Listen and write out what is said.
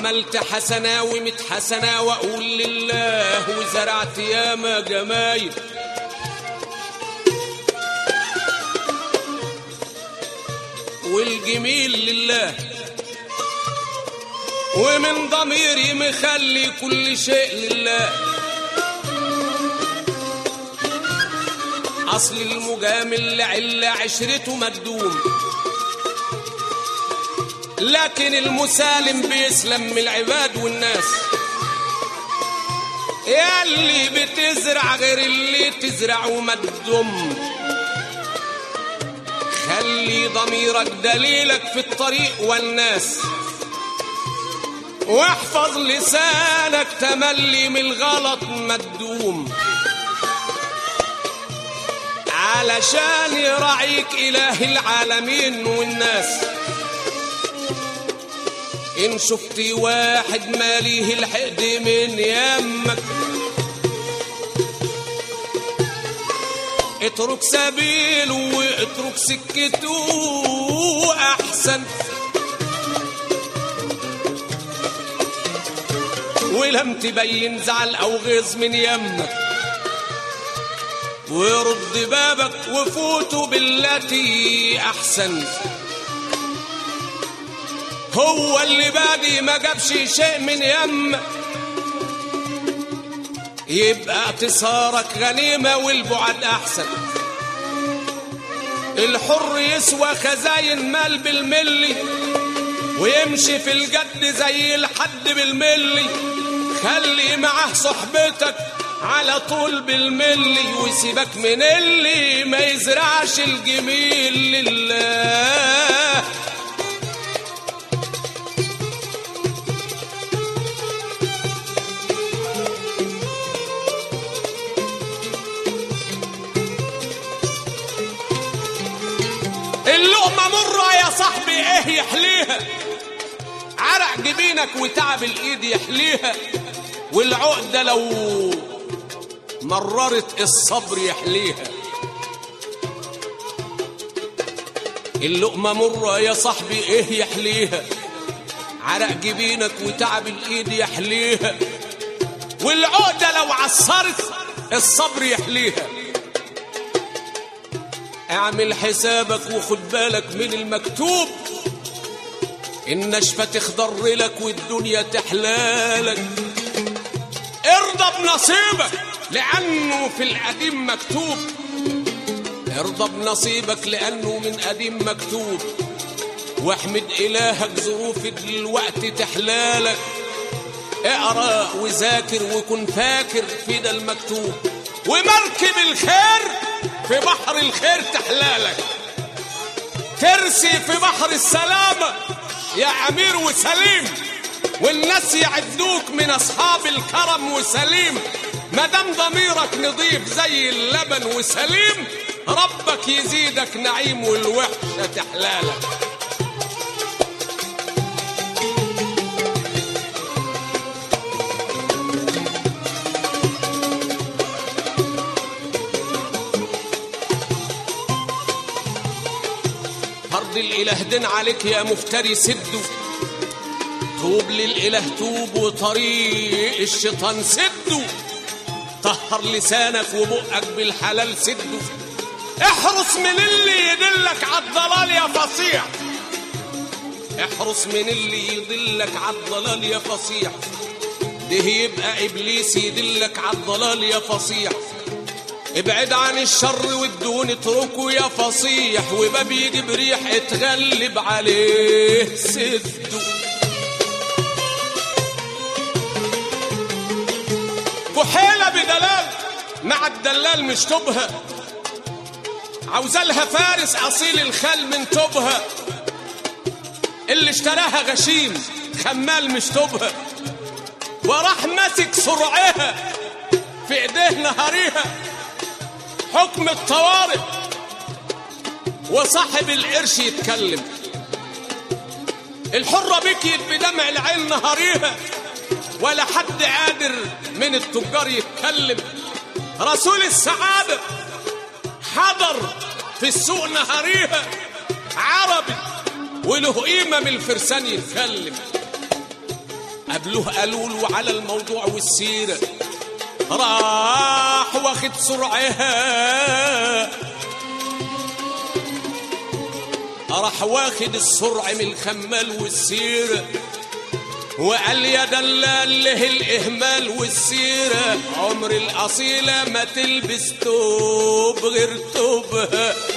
عملت حسنة ومت حسنة وأقول لله وزرعت ياما جمايل والجميل لله ومن ضميري مخلي كل شيء لله أصل المجامل لعلة عشرته مدوم لكن المسالم بيسلم من العباد والناس يا اللي بتزرع غير اللي تزرع وما تدم خلي ضميرك دليلك في الطريق والناس واحفظ لسانك تملي من الغلط ما تدوم علشان يراعيك إله العالمين والناس إن شفتي واحد ماليه الحقد من يمك اترك سبيله واترك سكته أحسن ولم تبين زعل أو غيظ من يمك ورد بابك وفوتوا بالتي أحسن هو اللي بادي ما جابش شيء من يم يبقى اعتصارك غنيمة والبعد أحسن الحر يسوى خزاين مال بالملي ويمشي في الجد زي الحد بالملي خلي معاه صحبتك على طول بالملي وسيبك من اللي ما يزرعش الجميل لله اللقمة مرة يا صاحبي ايه يحليها عرق جبينك وتعب الايد يحليها والعقدة لو مررت الصبر يحليها اللقمة مرة يا صاحبي ايه يحليها عرق جبينك وتعب الايد يحليها والعقدة لو عصرت الصبر يحليها اعمل حسابك وخد بالك من المكتوب النشفة تخضر لك والدنيا تحلالك ارضى بنصيبك لأنه في القديم مكتوب ارضى بنصيبك لأنه من قديم مكتوب واحمد إلهك ظروف الوقت تحلالك اقرا وذاكر وكن فاكر في ده المكتوب ومركب الخير في بحر الخير تحلالك ترسي في بحر السلامة يا أمير وسليم والناس يعدوك من أصحاب الكرم وسليم مدام ضميرك نضيف زي اللبن وسليم ربك يزيدك نعيم والوحشة تحلالك فرض الإله دين عليك يا مفتري سده توب للإله توب وطريق الشيطان سده طهر لسانك وبقك بالحلال سده احرص من اللي يدلك على الضلال يا فصيح احرص من اللي يدلك على الضلال يا فصيح ده يبقى ابليس يدلك على الضلال يا فصيح ابعد عن الشر والدون اتركه يا فصيح وباب يجي بريح اتغلب عليه سده كحيلة بدلال مع الدلال مش تبهى عاوزالها فارس اصيل الخل من تبهى اللي اشتراها غشيم خمال مش تبهى وراح ماسك سرعها في ايديه نهاريها حكم الطوارئ وصاحب القرش يتكلم الحرة بكيت بدمع العين نهاريها ولا حد قادر من التجار يتكلم رسول السعادة حضر في السوق نهاريها عربي وله قيمة من الفرسان يتكلم قبله قالوا له على الموضوع والسيرة راح واخد سرعها راح واخد السرع من الخمال والسيرة وقال يا دلال له الإهمال والسيرة عمر الأصيلة ما تلبس توب غير توبها